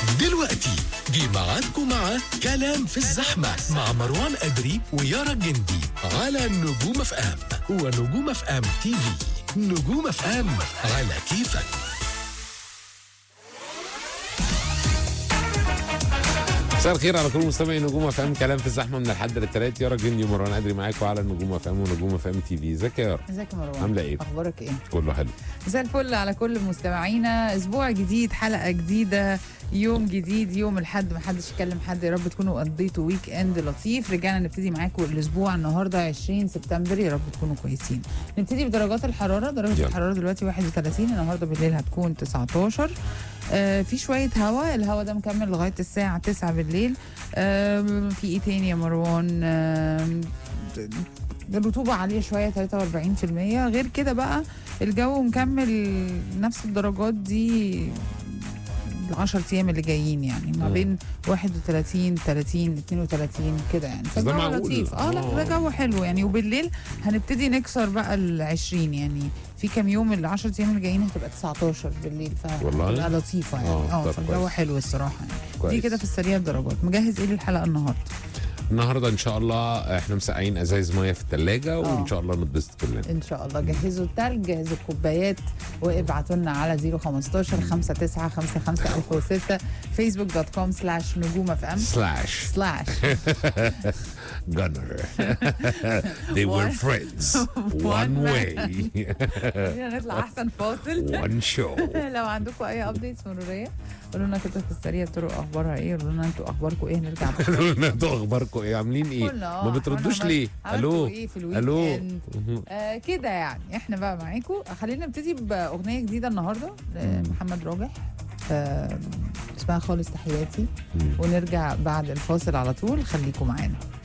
دلوقتي جه ميعادكم مع كلام في الزحمة مع مروان أدري ويارا الجندي على نجوم اف ام ونجوم اف ام تي في نجوم اف ام على كيفك مساء الخير على كل مستمعي نجوم اف ام كلام في الزحمه من الحد للثلاث يارا جندي ومروان ادري معاكم على نجوم اف ام ونجوم اف ام تي في ازيك يا يارا ازيك يا مروان عاملة ايه؟ اخبارك ايه كله حلو مساء الفل على كل مستمعينا اسبوع جديد حلقه جديده يوم جديد يوم الحد ما حدش يكلم حد يا رب تكونوا قضيتوا ويك اند لطيف رجعنا نبتدي معاكم الاسبوع النهارده 20 سبتمبر يا رب تكونوا كويسين نبتدي بدرجات الحراره درجه يلا. الحراره دلوقتي 31 النهارده بالليل هتكون 19 آه في شويه هواء الهواء ده مكمل لغايه الساعه 9 بالليل آه في ايه تاني يا مروان آه الرطوبة عالية شوية 43% غير كده بقى الجو مكمل نفس الدرجات دي ال 10 ايام اللي جايين يعني ما مم. بين 31 30 32 كده يعني بس ده فالجو معقول. لطيف اه لا آه. ده جو حلو يعني وبالليل هنبتدي نكسر بقى ال 20 يعني في كام يوم ال 10 ايام اللي جايين هتبقى 19 بالليل والله؟ فهتبقى لطيفه يعني آه، اه طب فالجو كويس. حلو الصراحه يعني كويس. دي كده في السريع الدرجات مجهز ايه للحلقه النهارده النهارده ان شاء الله احنا مسقعين ازايز ميه في الثلاجه وان شاء الله نتبسط كلنا ان شاء الله جهزوا التلج جهزوا الكوبايات وابعتوا لنا على 015 59 55 1006 فيسبوك دوت كوم سلاش نجوم اف ام سلاش سلاش جنر they were One- friends One one man. way خلينا نطلع احسن فاصل one show لو عندكم اي ابديتس مروريه قولوا لنا كده في السريع الطرق اخبارها ايه قولوا لنا انتوا اخباركم ايه نرجع بقى قالوا لنا انتوا اخباركم ايه عاملين ايه قلنا اه ما بتردوش عمل- ليه عملتوا الو ايه في الويك الو اند آه كده يعني احنا بقى معاكم خلينا نبتدي باغنيه جديده النهارده لمحمد راجح آه اسمها خالص تحياتي مم. ونرجع بعد الفاصل على طول خليكم معانا